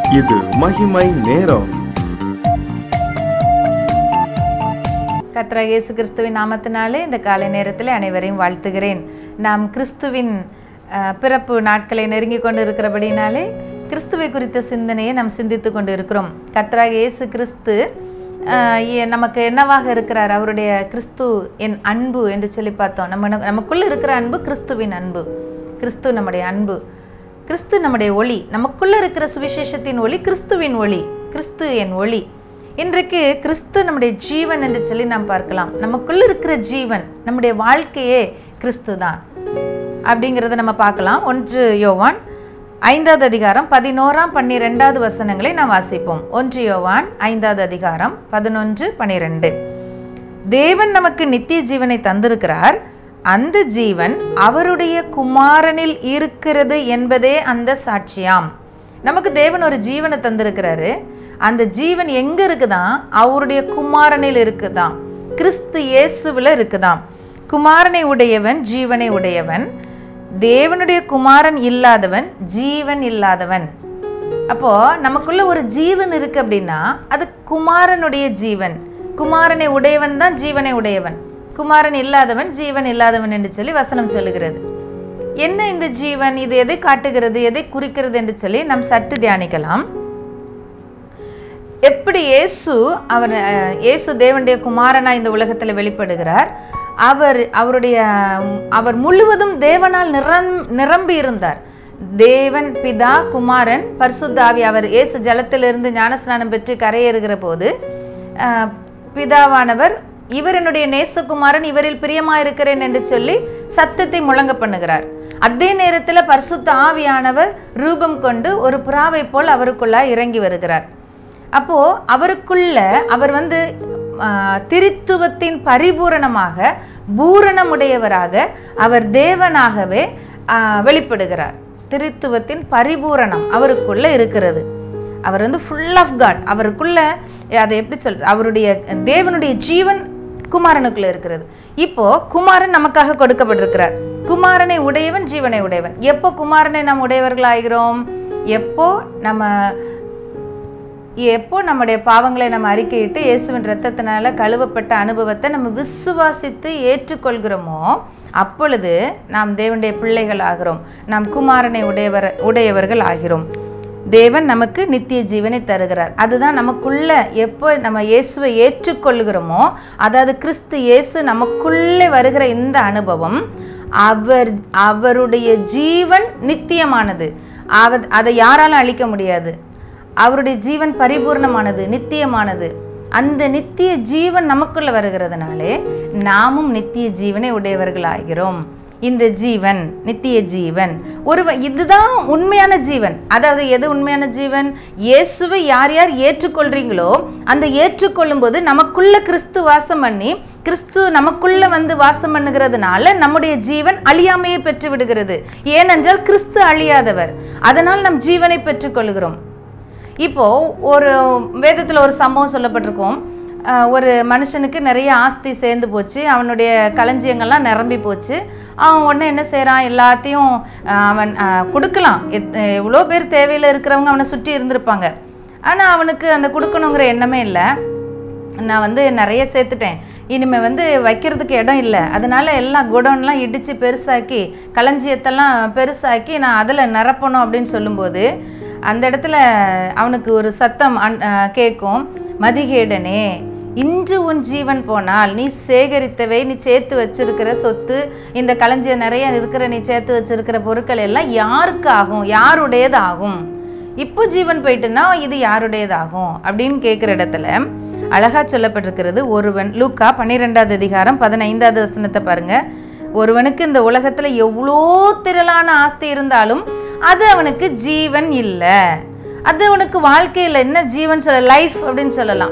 இது மகிமை நேரம் கர்த்தராகிய இயேசு கிறிஸ்துவின் நாமத்தினாலே இந்த காலை நேரத்தில் அனைவரையும் வாழ்த்துகிறேன் நாம் கிறிஸ்துவின் அஹ், பிறப்பு நாட்களை நெருங்கி கொண்டு இருக்கிறபடினாலே கிறிஸ்துவை குறித்த சிந்தனையை நாம் சிந்தித்து கொண்டு இருக்கிறோம் கர்த்தராகிய இயேசு கிறிஸ்து அஹ், எ- நமக்கு என்னவாக இருக்கிறார் அவருடைய கிறிஸ்து என் அன்பு என்று சொல்லி பார்த்தோம் நம்ம நமக்குள்ள இருக்கிற அன்பு கிறிஸ்துவின் அன்பு கிறிஸ்து நம்முடைய அன்பு கிறிஸ்து நம்முடைய ஒளி நமக்குள்ள இருக்கிற சுவிசேஷத்தின் ஒளி கிறிஸ்துவின் ஒளி கிறிஸ்து என் ஒளி இன்றைக்கு கிறிஸ்து நம்முடைய ஜீவன் என்று சொல்லி நாம் பார்க்கலாம் நமக்குள்ள இருக்கிற ஜீவன் நம்முடைய வாழ்க்கையே கிறிஸ்து தான் அப்படிங்கிறத நம்ம பார்க்கலாம் ஒன்று யோவான் ஐந்தாவது அதிகாரம் பதினோராம் பன்னிரெண்டாவது வசனங்களை நாம் வாசிப்போம் ஒன்று யோவான் ஐந்தாவது அதிகாரம் பதினொன்று பன்னிரெண்டு தேவன் நமக்கு நித்திய ஜீவனை தந்திருக்கிறார் அந்த ஜீவன் அவருடைய குமாரனில் இருக்கிறது என்பதே அந்த சாட்சியாம் நமக்கு தேவன் ஒரு ஜீவனை தந்திருக்கிறாரு அந்த ஜீவன் எங்க இருக்குதாம் அவருடைய குமாரனில் இருக்குதாம் கிறிஸ்து இயேசுவில் இருக்குதாம் குமாரனை உடையவன் ஜீவனை உடையவன் தேவனுடைய குமாரன் இல்லாதவன் ஜீவன் இல்லாதவன் அப்போ நமக்குள்ள ஒரு ஜீவன் இருக்கு அப்படின்னா அது குமாரனுடைய ஜீவன் குமாரனை உடையவன் தான் ஜீவனை உடையவன் குமாரன் இல்லாதவன் ஜீவன் இல்லாதவன் என்று சொல்லி வசனம் சொல்லுகிறது என்ன இந்த ஜீவன் இது எதை காட்டுகிறது எதை குறிக்கிறது என்று சொல்லி நாம் சற்று தியானிக்கலாம் எப்படி இயேசு அவர் அஹ், இயேசு தேவனுடைய குமாரனா இந்த உலகத்தில் வெளிப்படுகிறார் அவர் அவருடைய உம், அவர் முழுவதும் தேவனால் நிரம் நிரம்பி இருந்தார் தேவன் பிதா குமாரன் பரிசுத்தாவி அவர் இயேசு ஜலத்திலிருந்து ஞானஸ்நானம் பெற்று கரையேறுகிற போது அஹ், பிதாவானவர் இவர் என்னுடைய நேசகுமாரன் இவரில் பிரியமாயிருக்கிறேன் என்று சொல்லி சத்தத்தை முழங்க பண்ணுகிறார் அதே நேரத்தில் பரிசுத்த ஆவியானவர் ரூபம் கொண்டு ஒரு புறாவை போல் அவருக்குள்ளாய் இறங்கி வருகிறார் அப்போ அவருக்குள்ள அவர் வந்து ஆ, திரித்துவத்தின் பரிபூரணமாக பூரணமுடையவராக அவர் தேவனாகவே ஆ, வெளிப்படுகிறார் திரித்துவத்தின் பரிபூரணம் அவருக்குள்ள இருக்கிறது அவர் வந்து ஃபுல் ஆஃப் காட் அவருக்குள்ள அதை எப்படி சொல்றது அவருடைய தேவனுடைய ஜீவன் குமாரனுக்குள்ள இருக்கிறது இப்போ குமாரன் நமக்காக கொடுக்கப்பட்டிருக்கிறார் குமாரனை உடையவன் ஜீவனை உடையவன் எப்போ குமாரனை நாம் உடையவர்கள் ஆகிறோம் எப்போ நம்ம எப்போ நம்முடைய பாவங்களை நம்ம அறிக்கையிட்டு இயேசுவின் இரத்தத்தினால கழுவப்பட்ட அனுபவத்தை நம்ம விசுவாசித்து ஏற்றுக்கொள்கிறோமோ அப்பொழுது நாம் தேவனுடைய பிள்ளைகள் ஆகிறோம் நாம் குமாரனை உடையவர் உடையவர்கள் ஆகிறோம் தேவன் நமக்கு நித்திய ஜீவனை தருகிறார் அதுதான் நமக்குள்ள எப்போ நம்ம இயேசுவை ஏற்றுக்கொள்கிறோமோ அதாவது கிறிஸ்து இயேசு நமக்குள்ளே வருகிற இந்த அனுபவம் அவர் அவருடைய ஜீவன் நித்தியமானது அவ அதை யாராலும் அழிக்க முடியாது அவருடைய ஜீவன் பரிபூர்ணமானது நித்தியமானது அந்த நித்திய ஜீவன் நமக்குள்ள வருகிறதுனாலே நாமும் நித்திய ஜீவனை உடையவர்களாகிறோம் இந்த ஜீவன் நித்திய ஜீவன் ஒரு இதுதான் உண்மையான ஜீவன் அதாவது எது உண்மையான ஜீவன் இயேசுவை யார் யார் ஏற்றுக்கொள்றீங்களோ அந்த ஏற்றுக்கொள்ளும் போது நமக்குள்ள கிறிஸ்து வாசம் பண்ணி கிறிஸ்து நமக்குள்ள வந்து வாசம் பண்ணுகிறதுனால நம்முடைய ஜீவன் அழியாமையை பெற்று விடுகிறது ஏனென்றால் கிறிஸ்து அழியாதவர் அதனால் நம் ஜீவனை பெற்றுக்கொள்கிறோம் இப்போ ஒரு வேதத்தில் ஒரு சம்பவம் சொல்லப்பட்டிருக்கும் அஹ் ஒரு மனுஷனுக்கு நிறைய ஆஸ்தி சேர்ந்து போச்சு அவனுடைய களஞ்சியங்கள்லாம் நிரம்பி போச்சு அவன் உடனே என்ன செய்கிறான் எல்லாத்தையும் அஹ் அவன் அஹ் கொடுக்கலாம் எத்- எவ்வளோ பேர் தேவையில் இருக்கிறவங்க அவனை சுற்றி இருந்திருப்பாங்க ஆனால் அவனுக்கு அந்த கொடுக்கணுங்கிற எண்ணமே இல்லை நான் வந்து நிறைய சேர்த்துட்டேன் இனிமேல் வந்து வைக்கிறதுக்கு இடம் இல்லை அதனால எல்லாம் குடோன்லாம் இடித்து பெருசாக்கி களஞ்சியத்தெல்லாம் பெருசாக்கி நான் அதில் நிரப்பணும் அப்படின்னு சொல்லும்போது அந்த இடத்துல அவனுக்கு ஒரு சத்தம் அன்- அஹ் கேட்கும் மதிகேடனே இன்று உன் ஜீவன் போனால் நீ சேகரித்தவை நீ சேர்த்து வச்சிருக்கிற சொத்து இந்த களஞ்சியம் நிறைய இருக்கிற நீ சேர்த்து வச்சிருக்கிற பொருட்கள் எல்லாம் யாருக்கு ஆகும் யாருடையது ஆகும் இப்போ ஜீவன் போயிட்டுன்னா இது யாருடையதாகும் அப்படின்னு கேட்குற இடத்துல அழகா சொல்லப்பட்டிருக்கிறது ஒருவன் லூக்கா பன்னிரெண்டாவது அதிகாரம் பதினைந்தாவது வசனத்தை பாருங்க ஒருவனுக்கு இந்த உலகத்துல எவ்வளோ திரளான ஆஸ்தி இருந்தாலும் அது அவனுக்கு ஜீவன் இல்லை அது அவனுக்கு வாழ்க்கையில் என்ன ஜீவன் சொல்ல லைஃப் அப்படின்னு சொல்லலாம்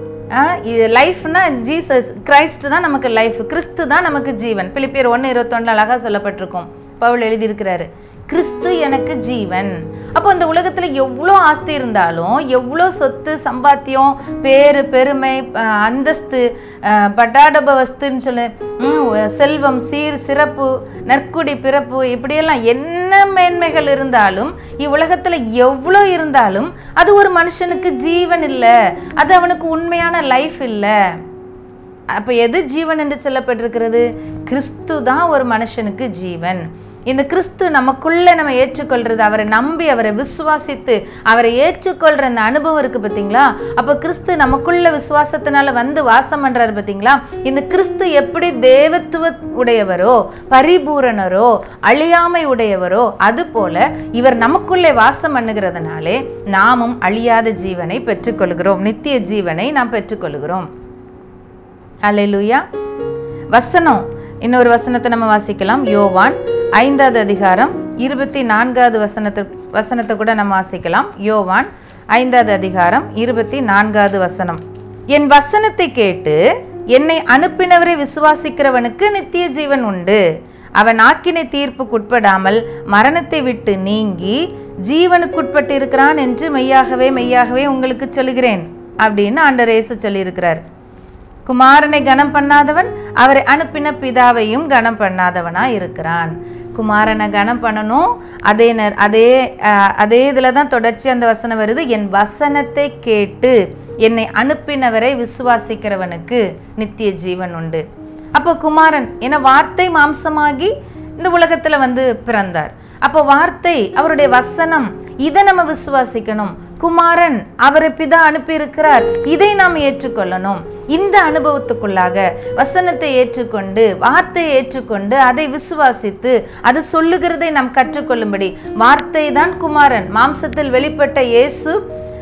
லைஃப்னா ஜீசஸ் கிரைஸ்ட் தான் நமக்கு லைஃப் கிறிஸ்து தான் நமக்கு ஜீவன் பிலிப்பியர் ஒன்று இருபத்தொன்னு அழகாக சொல்லப்பட்டிருக்கும் பவுல் எழுதியிருக்கிறாரு கிறிஸ்து எனக்கு ஜீவன் அப்போ இந்த உலகத்துல எவ்வளோ ஆஸ்தி இருந்தாலும் எவ்வளோ சொத்து சம்பாத்தியம் பேரு பெருமை அஹ், அந்தஸ்து அஹ், பட்டாடப வஸ்துன்னு சொல்லு ம், செல்வம் சீர் சிறப்பு நற்குடி பிறப்பு இப்படியெல்லாம் என்ன மேன்மைகள் இருந்தாலும் இவ்வுலகத்துல எவ்வளோ இருந்தாலும் அது ஒரு மனுஷனுக்கு ஜீவன் இல்லை அது அவனுக்கு உண்மையான லைஃப் இல்லை அப்போ எது ஜீவன் என்று சொல்லப்பட்டிருக்கிறது கிறிஸ்து தான் ஒரு மனுஷனுக்கு ஜீவன் இந்த கிறிஸ்து நமக்குள்ள நம்ம ஏற்றுக்கொள்றது அவரை நம்பி அவரை விசுவாசித்து அவரை ஏற்றுக்கொள்ற அந்த அனுபவம் இருக்கு பார்த்தீங்களா அப்போ கிறிஸ்து நமக்குள்ள விசுவாசத்தினால வந்து வாசம் பண்றாரு பார்த்தீங்களா இந்த கிறிஸ்து எப்படி தேவத்துவ உடையவரோ பரிபூரணரோ அழியாமை உடையவரோ அது போல இவர் நமக்குள்ளே வாசம் பண்ணுகிறதுனாலே நாமும் அழியாத ஜீவனை பெற்றுக்கொள்கிறோம் நித்திய ஜீவனை நாம் பெற்றுக்கொள்கிறோம் ஹalleluya வசனம் இன்னொரு வசனத்தை நம்ம வாசிக்கலாம் யோவான் ஐந்தாவது அதிகாரம் இருபத்தி நான்காவது வசனத்தை வசனத்தை கூட நம்ம வாசிக்கலாம் யோவான் ஐந்தாவது அதிகாரம் இருபத்தி நான்காவது வசனம் என் வசனத்தை கேட்டு என்னை அனுப்பினவரை விசுவாசிக்கிறவனுக்கு நித்திய ஜீவன் உண்டு அவன் ஆக்கினை தீர்ப்புக்குட்படாமல் மரணத்தை விட்டு நீங்கி ஜீவனுக்குட்பட்டு இருக்கிறான் என்று மெய்யாகவே மெய்யாகவே உங்களுக்கு சொல்லுகிறேன் அப்படின்னு ஆண்டவர் இயேசு சொல்லியிருக்கிறார் குமாரனை கனம் பண்ணாதவன் அவரை அனுப்பின பிதாவையும் கனம் பண்ணாதவனா இருக்கிறான் குமாரனை கனம் பண்ணணும் அதே நேர அதே அஹ், அதே இதில் தான் தொடர்ச்சி அந்த வசனம் வருது என் வசனத்தை கேட்டு என்னை அனுப்பினவரை விசுவாசிக்கிறவனுக்கு நித்திய ஜீவன் உண்டு அப்போ குமாரன் என வார்த்தை மாம்சமாகி இந்த உலகத்துல வந்து பிறந்தார் அப்போ வார்த்தை அவருடைய வசனம் இதை நம்ம விசுவாசிக்கணும் குமாரன் அவரை பிதா அனுப்பியிருக்கிறார் இதை நாம் ஏற்றுக்கொள்ளணும் இந்த அனுபவத்துக்குள்ளாக வசனத்தை ஏற்றுக்கொண்டு வார்த்தையை ஏற்றுக்கொண்டு அதை விசுவாசித்து அது சொல்லுகிறதை நாம் கற்றுக்கொள்ளும்படி வார்த்தை தான் குமாரன் மாம்சத்தில் வெளிப்பட்ட இயேசு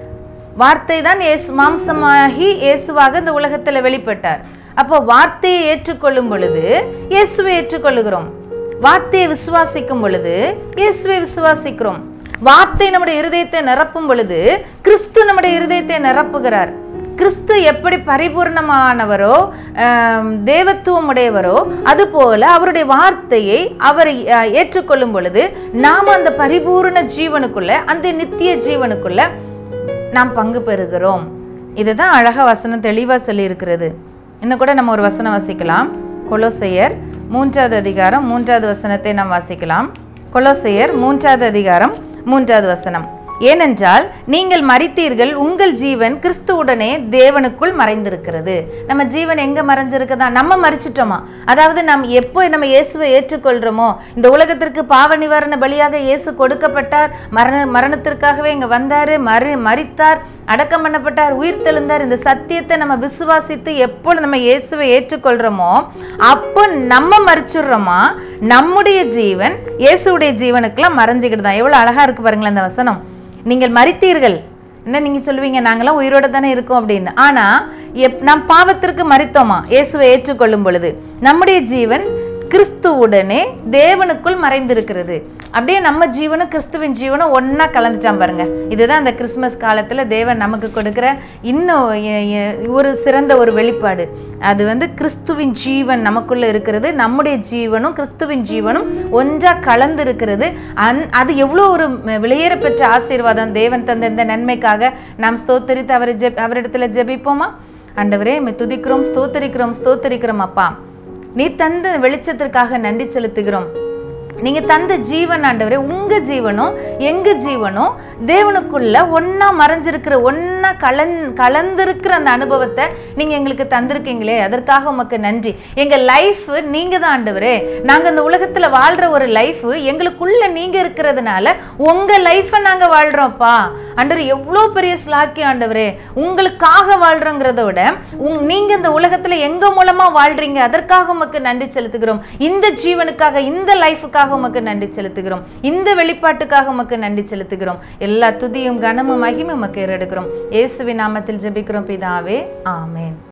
வார்த்தை தான் இயேசு மாம்சமாகி இயேசுவாக இந்த உலகத்தில் வெளிப்பட்டார் அப்போ வார்த்தையை ஏற்றுக்கொள்ளும் பொழுது இயேசுவை ஏற்றுக்கொள்ளுகிறோம் வார்த்தையை விசுவாசிக்கும் பொழுது இயேசுவை விசுவாசிக்கிறோம் வார்த்தை நம்முடைய இருதயத்தை நிரப்பும் பொழுது கிறிஸ்து நம்முடைய இருதயத்தை நிரப்புகிறார் கிறிஸ்து எப்படி பரிபூர்ணமானவரோ ஆம், தேவத்துவம் உடையவரோ அதுபோல அவருடைய வார்த்தையை அவரை அஹ், ஏற்றுக்கொள்ளும் பொழுது நாம் அந்த பரிபூர்ண ஜீவனுக்குள்ள அந்த நித்திய ஜீவனுக்குள்ள நாம் பங்கு பெறுகிறோம் இதுதான் அழகா வசனம் தெளிவாக சொல்லியிருக்கிறது இன்னும் கூட நம்ம ஒரு வசனம் வாசிக்கலாம் கொலோசையர் மூன்றாவது அதிகாரம் மூன்றாவது வசனத்தை நாம் வாசிக்கலாம் கொலோசையர் மூன்றாவது அதிகாரம் மூன்றாவது வசனம் ஏனென்றால் நீங்கள் மறித்தீர்கள் உங்கள் ஜீவன் கிறிஸ்துவுடனே தேவனுக்குள் மறைந்திருக்கிறது நம்ம ஜீவன் எங்க மறைஞ்சிருக்குதா நம்ம மறிச்சிட்டோமா அதாவது நாம் எப்போ நம்ம இயேசுவை ஏற்றுக்கொள்றோமோ இந்த உலகத்திற்கு பாவ நிவாரண பலியாக இயேசு கொடுக்கப்பட்டார் மரண மரணத்திற்காகவே இங்க வந்தாரு மறு மறித்தார் அடக்கம் பண்ணப்பட்டார் உயிர் தெழுந்தார் இந்த சத்தியத்தை நம்ம விசுவாசித்து எப்போ நம்ம இயேசுவை ஏற்றுக்கொள்றோமோ அப்போ நம்ம மறிச்சிடுறோமா நம்முடைய ஜீவன் இயேசுடைய ஜீவனுக்குலாம் மறைஞ்சிக்கிட்டு தான் எவ்வளோ அழகா இருக்கு பாருங்களேன் அந்த வசனம் நீங்கள் மறித்தீர்கள் என்ன நீங்க சொல்லுவீங்க நாங்களாம் உயிரோட தானே இருக்கோம் அப்படின்னு ஆனா எப் நாம் பாவத்திற்கு மறித்தோமா இயேசுவை ஏற்றுக்கொள்ளும் பொழுது நம்முடைய ஜீவன் கிறிஸ்துவுடனே தேவனுக்குள் மறைந்திருக்கிறது அப்படியே நம்ம ஜீவனும் கிறிஸ்துவின் ஜீவனும் ஒண்ணா கலந்துச்சான் பாருங்க இதுதான் அந்த கிறிஸ்மஸ் காலத்துல தேவன் நமக்கு கொடுக்கிற இன்னும் எ- எ- ஒரு சிறந்த ஒரு வெளிப்பாடு அது வந்து கிறிஸ்துவின் ஜீவன் நமக்குள்ள இருக்கிறது நம்முடைய ஜீவனும் கிறிஸ்துவின் ஜீவனும் ஒன்றா கலந்து இருக்கிறது அந் அது எவ்வளோ ஒரு ம- விலையேற பெற்ற ஆசீர்வாதம் தேவன் தந்த இந்த நன்மைக்காக நாம் ஸ்தோத்தரித்து அவரை ஜெப் அவரிடத்துல ஜெபிப்போமா ஆண்டவரே உம்மை துதிக்கிறோம் ஸ்தோத்தரிக்கிறோம் ஸ்தோத்தரிக்கிறோம் அப்பா நீ தந்த வெளிச்சத்திற்காக நன்றி செலுத்துகிறோம் நீங்க தந்த ஜீவன் ஆண்டவரே உங்க ஜீவனும் எங்க ஜீவனும் தேவனுக்குள்ள ஒண்ணா மறைஞ்சிருக்கிற ஒண்ணா கலந் கலந்திருக்கிற அந்த அனுபவத்தை நீங்க எங்களுக்கு தந்திருக்கீங்களே அதற்காக உமக்கு நன்றி எங்க லைஃப் நீங்க தான் ஆண்டவரே நாங்க இந்த உலகத்துல வாழ்ற ஒரு லைஃப் எங்களுக்குள்ள நீங்க இருக்கிறதுனால உங்க லைஃப்பை நாங்க வாழ்றோம்ப்பா ஆண்டவர் எவ்வளோ பெரிய ஸ்லாக்கியம் ஆண்டவரே உங்களுக்காக வாழ்றோங்கிறத விட உங் நீங்க இந்த உலகத்துல எங்க மூலமா வாழ்றீங்க அதற்காக உமக்கு நன்றி செலுத்துகிறோம் இந்த ஜீவனுக்காக இந்த லைஃபுக்காக உமக்கு நன்றி செலுத்துகிறோம் இந்த வெளிப்பாட்டுக்காக உமக்கு நன்றி செலுத்துகிறோம் எல்லா துதியும் கனமும் மகிமும் உமக்கு ஏறெடுக்கிறோம் இயேசுவின் நாமத்தில் ஜெபிக்கிறோம் பிதாவே ஆமென்